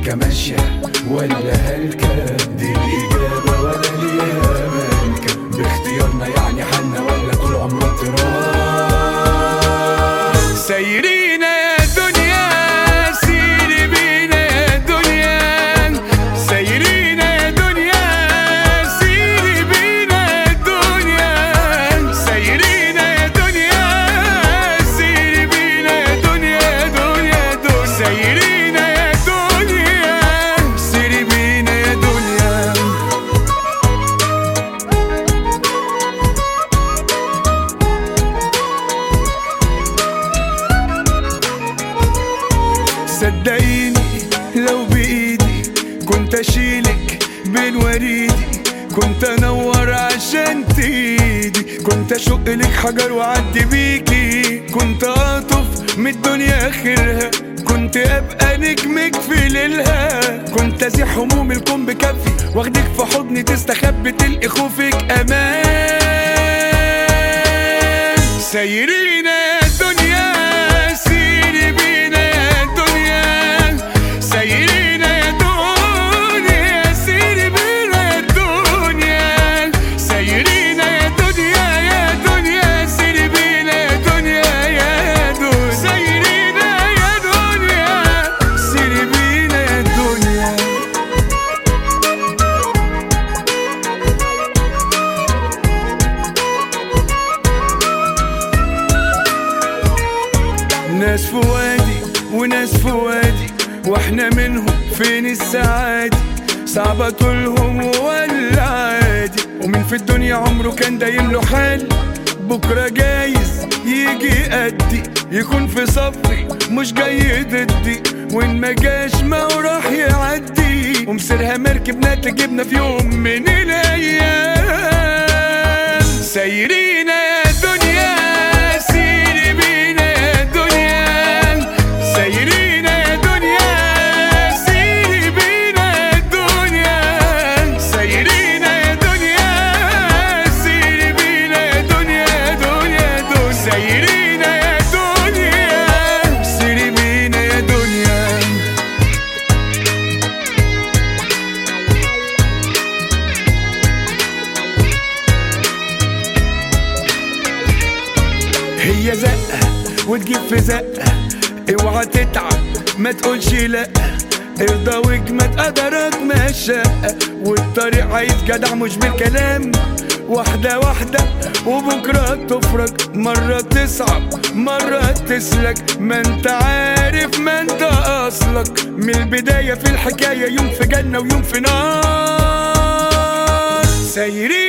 سكة ماشية ولا هلكة دي الإجابة ولا ليها مالكة باختيارنا يعني حالنا ولا طول عمرنا تراب سايرين يا دنيا سيري بينا يا دنيا سايرين يا دنيا سيري بينا يا دنيا سايرين يا دنيا سيري بينا يا دنيا يا دنيا دنيا سايرين يا دنيا سيري بينا يا دنيا صدقيني لو بايدي كنت اشيلك بين وريدي كنت انور عشان تيدي كنت اشق لك حجر واعدي بيكي كنت اطف من الدنيا اخرها كنت ابقى نجمك في ليلها كنت ازيح هموم الكون بكفي واخدك في حضني تستخبي تلقي خوفك امان سايرين يا دنيا سيري بينا يا دنيا سايرين يا دنيا سيري بينا يا دنيا سايرين يا دنيا يا دنيا سيري بينا يا دنيا يا دنيا سايرين يا دنيا سيري بينا يا دنيا ناس في وادي وناس في وادي واحنا منهم فين السعادة صعبة طولهم ولا عادي ومين في الدنيا عمره كان دايم له حال بكرة جايز يجي قدي يكون في صفي مش جاي ضدي وان ما جاش ما هو راح يعدي ومسيرها مركبنا تجيبنا في يوم من الايام سايرين يا دنيا سيري بينا يا دنيا سايرين يا دنيا سيري بينا يا دنيا سايرين يا دنيا سيري بينا يا دنيا يا دنيا دنيا سايرين يا دنيا سيري بينا يا دنيا هي زقة وتجيب في زقة اوعى تتعب ما تقولش لا ارضى واجمد قدرك ما الشقة والطريق عايز جدع مش بالكلام واحدة واحدة وبكرة تفرج مرة تصعب مرة تسلك ما انت عارف ما انت اصلك من البداية في الحكاية يوم في جنة ويوم في نار سايرين